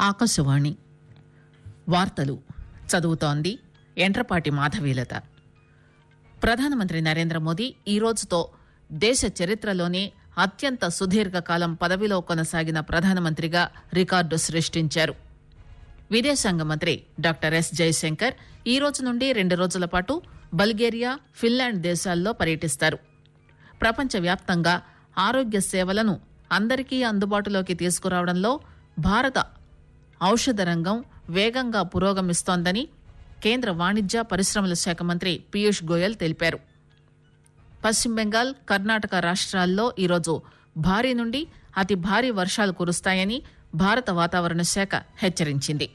ఆకాశవాణి వార్తలు చదువుతోంది ఎంట్రపాటి మాధవీలత ప్రధానమంత్రి నరేంద్ర మోదీ ఈ రోజుతో దేశ చరిత్రలోనే అత్యంత సుదీర్ఘకాలం పదవిలో కొనసాగిన ప్రధానమంత్రిగా రికార్డు సృష్టించారు విదేశాంగ మంత్రి డాక్టర్ ఎస్ జయశంకర్ ఈ రోజు నుండి రెండు రోజుల పాటు బల్గేరియా ఫిన్లాండ్ దేశాల్లో పర్యటిస్తారు ప్రపంచవ్యాప్తంగా ఆరోగ్య సేవలను అందరికీ అందుబాటులోకి తీసుకురావడంలో భారత ఔషధ రంగం వేగంగా పురోగమిస్తోందని కేంద్ర వాణిజ్య పరిశ్రమల శాఖ మంత్రి పీయూష్ గోయల్ తెలిపారు పశ్చిమ బెంగాల్ కర్ణాటక రాష్ట్రాల్లో ఈరోజు భారీ నుండి అతి భారీ వర్షాలు కురుస్తాయని భారత వాతావరణ శాఖ హెచ్చరించింది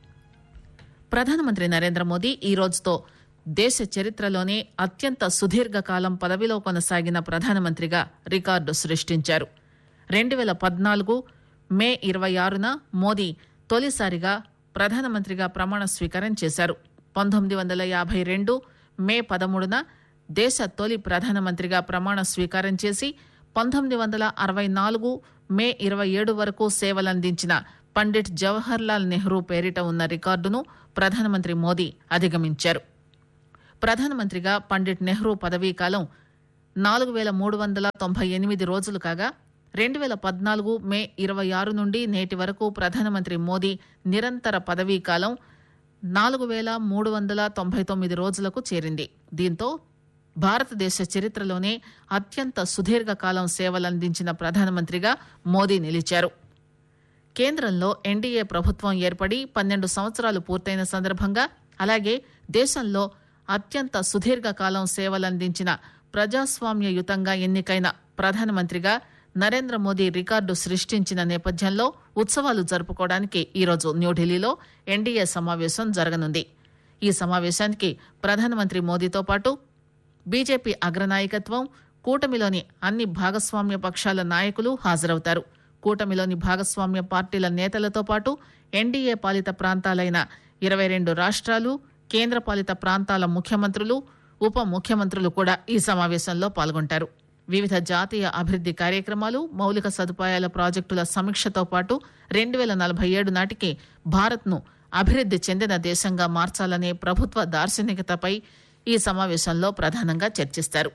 ప్రధానమంత్రి నరేంద్ర మోదీ ఈ రోజుతో దేశ చరిత్రలోనే అత్యంత సుదీర్ఘకాలం పదవిలో కొనసాగిన ప్రధానమంత్రిగా రికార్డు సృష్టించారు రెండు వేల పద్నాలుగు మే ఇరవై ఆరున మోదీ తొలిసారిగా ప్రధానమంత్రిగా ప్రమాణ స్వీకారం చేశారు పంతొమ్మిది వందల యాభై రెండు మే పదమూడున దేశ తొలి ప్రధానమంత్రిగా ప్రమాణ స్వీకారం చేసి పంతొమ్మిది వందల అరవై నాలుగు మే ఇరవై ఏడు వరకు సేవలందించిన పండిట్ జవహర్ లాల్ నెహ్రూ పేరిట ఉన్న రికార్డును ప్రధానమంత్రి మోదీ అధిగమించారు ప్రధానమంత్రిగా పండిట్ నెహ్రూ పదవీ కాలం నాలుగు వేల మూడు వందల తొంభై ఎనిమిది రోజులు కాగా రెండు వేల పద్నాలుగు మే ఇరవై ఆరు నుండి నేటి వరకు ప్రధానమంత్రి మోదీ నిరంతర పదవీ కాలం నాలుగు వేల మూడు వందల తొంభై తొమ్మిది రోజులకు చేరింది దీంతో భారతదేశ చరిత్రలోనే అత్యంత సుదీర్ఘకాలం సేవలందించిన ప్రధానమంత్రిగా మోదీ నిలిచారు కేంద్రంలో ఎన్డీఏ ప్రభుత్వం ఏర్పడి పన్నెండు సంవత్సరాలు పూర్తయిన సందర్భంగా అలాగే దేశంలో అత్యంత సుదీర్ఘకాలం సేవలందించిన ప్రజాస్వామ్యయుతంగా ఎన్నికైన ప్రధానమంత్రిగా నరేంద్ర మోదీ రికార్డు సృష్టించిన నేపథ్యంలో ఉత్సవాలు జరుపుకోవడానికి ఈరోజు న్యూఢిల్లీలో ఎన్డీఏ సమావేశం జరగనుంది ఈ సమావేశానికి ప్రధానమంత్రి మోదీతో పాటు బీజేపీ అగ్రనాయకత్వం కూటమిలోని అన్ని భాగస్వామ్య పక్షాల నాయకులు హాజరవుతారు కూటమిలోని భాగస్వామ్య పార్టీల నేతలతో పాటు ఎన్డీఏ పాలిత ప్రాంతాలైన ఇరవై రెండు రాష్ట్రాలు కేంద్రపాలిత ప్రాంతాల ముఖ్యమంత్రులు ఉప ముఖ్యమంత్రులు కూడా ఈ సమావేశంలో పాల్గొంటారు వివిధ జాతీయ అభివృద్ది కార్యక్రమాలు మౌలిక సదుపాయాల ప్రాజెక్టుల సమీక్షతో పాటు రెండు వేల నలభై ఏడు నాటికి భారత్ను అభివృద్ది చెందిన దేశంగా మార్చాలనే ప్రభుత్వ దార్శనికతపై ఈ సమావేశంలో ప్రధానంగా చర్చిస్తారు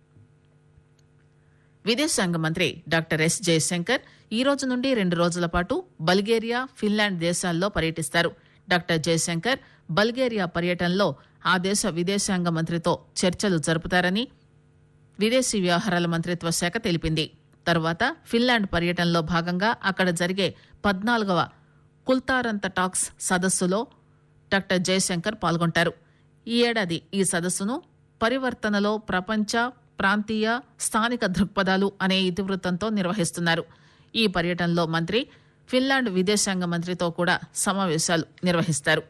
విదేశాంగ మంత్రి డాక్టర్ ఎస్ జయశంకర్ ఈ రోజు నుండి రెండు రోజుల పాటు బల్గేరియా ఫిన్లాండ్ దేశాల్లో పర్యటిస్తారు డాక్టర్ జయశంకర్ బల్గేరియా పర్యటనలో ఆ దేశ విదేశాంగ మంత్రితో చర్చలు జరుపుతారని విదేశీ వ్యవహారాల మంత్రిత్వ శాఖ తెలిపింది తర్వాత ఫిన్లాండ్ పర్యటనలో భాగంగా అక్కడ జరిగే పద్నాలుగవ కుల్తారంత టాక్స్ సదస్సులో డాక్టర్ జయశంకర్ పాల్గొంటారు ఈ ఏడాది ఈ సదస్సును పరివర్తనలో ప్రపంచ ప్రాంతీయ స్థానిక దృక్పథాలు అనే ఇతివృత్తంతో నిర్వహిస్తున్నారు ఈ పర్యటనలో మంత్రి ఫిన్లాండ్ విదేశాంగ మంత్రితో కూడా సమావేశాలు నిర్వహిస్తారు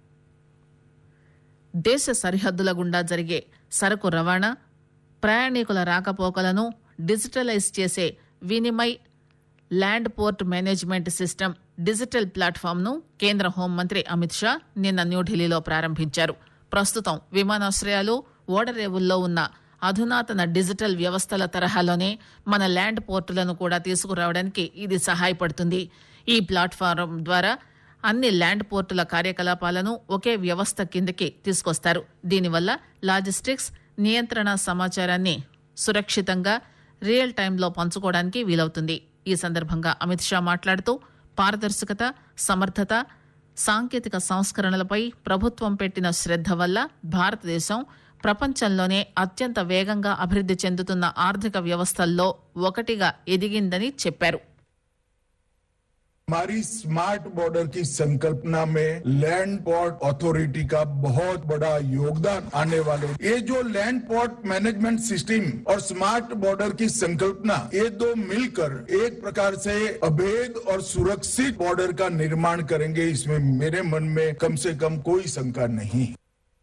దేశ సరిహద్దుల గుండా జరిగే సరకు రవాణా ప్రయాణికుల రాకపోకలను డిజిటలైజ్ చేసే Vinimay land port management system digital platform ను కేంద్ర హోంమంత్రి అమిత్ షా నిన్న న్యూఢిల్లీలో ప్రారంభించారు ప్రస్తుతం విమానాశ్రయాలు ఓడరేవుల్లో ఉన్న అధునాతన డిజిటల్ వ్యవస్థల తరహాలోనే మన ల్యాండ్ పోర్టులను కూడా తీసుకురావడానికి ఇది సహాయపడుతుంది ఈ ప్లాట్ఫారం ద్వారా అన్ని ల్యాండ్ పోర్టుల కార్యకలాపాలను ఒకే వ్యవస్థ కిందకి తీసుకొస్తారు దీనివల్ల లాజిస్టిక్స్ నియంత్రణ సమాచారాన్ని సురక్షితంగా రియల్ టైంలో పంచుకోవడానికి వీలవుతుంది ఈ సందర్భంగా అమిత్ షా మాట్లాడుతూ పారదర్శకత సమర్థత సాంకేతిక సంస్కరణలపై ప్రభుత్వం పెట్టిన శ్రద్ధ వల్ల భారతదేశం ప్రపంచంలోనే అత్యంత వేగంగా అభివృద్ది చెందుతున్న ఆర్థిక వ్యవస్థల్లో ఒకటిగా ఎదిగిందని చెప్పారు हमारी स्मार्ट बॉर्डर की संकल्पना में लैंड पोर्ट अथॉरिटी का बहुत बड़ा योगदान आने वाले ये जो लैंड पोर्ट मैनेजमेंट सिस्टम और स्मार्ट बॉर्डर की संकल्पना ये दो मिलकर एक प्रकार से अभेद और सुरक्षित बॉर्डर का निर्माण करेंगे इसमें मेरे मन में कम से कम कोई शंका नहीं है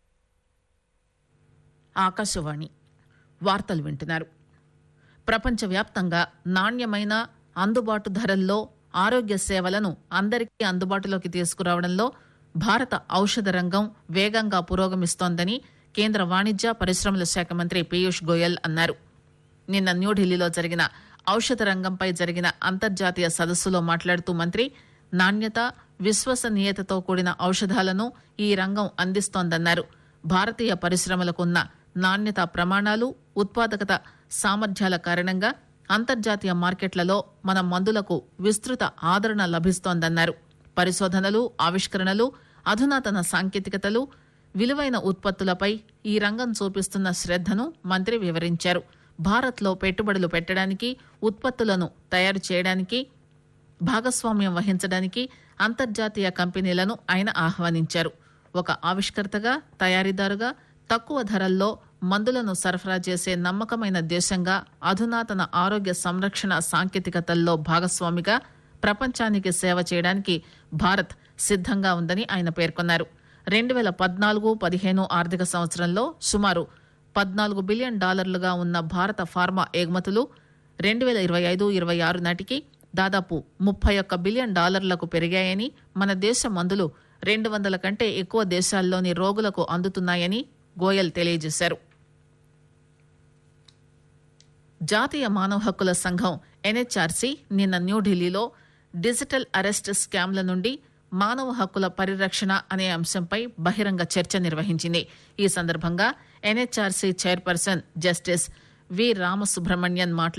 ఆకాశవాణి వార్తలు వింటున్నారు ప్రపంచవ్యాప్తంగా నాణ్యమైన అందుబాటు ధరల్లో ఆరోగ్య సేవలను అందరికీ అందుబాటులోకి తీసుకురావడంలో భారత ఔషధ రంగం వేగంగా పురోగమిస్తోందని కేంద్ర వాణిజ్య పరిశ్రమల శాఖ మంత్రి పీయూష్ గోయల్ అన్నారు నిన్న న్యూఢిల్లీలో జరిగిన ఔషధ రంగంపై జరిగిన అంతర్జాతీయ సదస్సులో మాట్లాడుతూ మంత్రి నాణ్యత విశ్వసనీయతతో కూడిన ఔషధాలను ఈ రంగం అందిస్తోందన్నారు భారతీయ పరిశ్రమలకున్న నాణ్యత ప్రమాణాలు ఉత్పాదకత సామర్థ్యాల కారణంగా అంతర్జాతీయ మార్కెట్లలో మన మందులకు విస్తృత ఆదరణ లభిస్తోందన్నారు పరిశోధనలు ఆవిష్కరణలు అధునాతన సాంకేతికతలు విలువైన ఉత్పత్తులపై ఈ రంగం చూపిస్తున్న శ్రద్దను మంత్రి వివరించారు భారత్లో పెట్టుబడులు పెట్టడానికి ఉత్పత్తులను తయారు చేయడానికి భాగస్వామ్యం వహించడానికి అంతర్జాతీయ కంపెనీలను ఆయన ఆహ్వానించారు ఒక ఆవిష్కర్తగా తయారీదారుగా తక్కువ ధరల్లో మందులను సరఫరా చేసే నమ్మకమైన దేశంగా అధునాతన ఆరోగ్య సంరక్షణ సాంకేతికతల్లో భాగస్వామిగా ప్రపంచానికి సేవ చేయడానికి భారత్ సిద్ధంగా ఉందని ఆయన పేర్కొన్నారు రెండు వేల పద్నాలుగు పదిహేను ఆర్థిక సంవత్సరంలో సుమారు పద్నాలుగు బిలియన్ డాలర్లుగా ఉన్న భారత ఫార్మా ఎగుమతులు రెండు వేల ఇరవై ఐదు ఇరవై ఆరు నాటికి దాదాపు ముప్పై ఒక్క బిలియన్ డాలర్లకు పెరిగాయని మన దేశ మందులు రెండు వందల కంటే ఎక్కువ దేశాల్లోని రోగులకు అందుతున్నాయని గోయల్ తెలియజేశారు జాతీయ మానవ హక్కుల సంఘం ఎన్హెచ్ఆర్సీ నిన్న న్యూఢిల్లీలో డిజిటల్ అరెస్ట్ స్కామ్ల నుండి మానవ హక్కుల పరిరక్షణ అనే అంశంపై బహిరంగ చర్చ నిర్వహించింది ఈ సందర్భంగా NHRC chairperson justice V Ramasubramanian మాట్లాడుతూ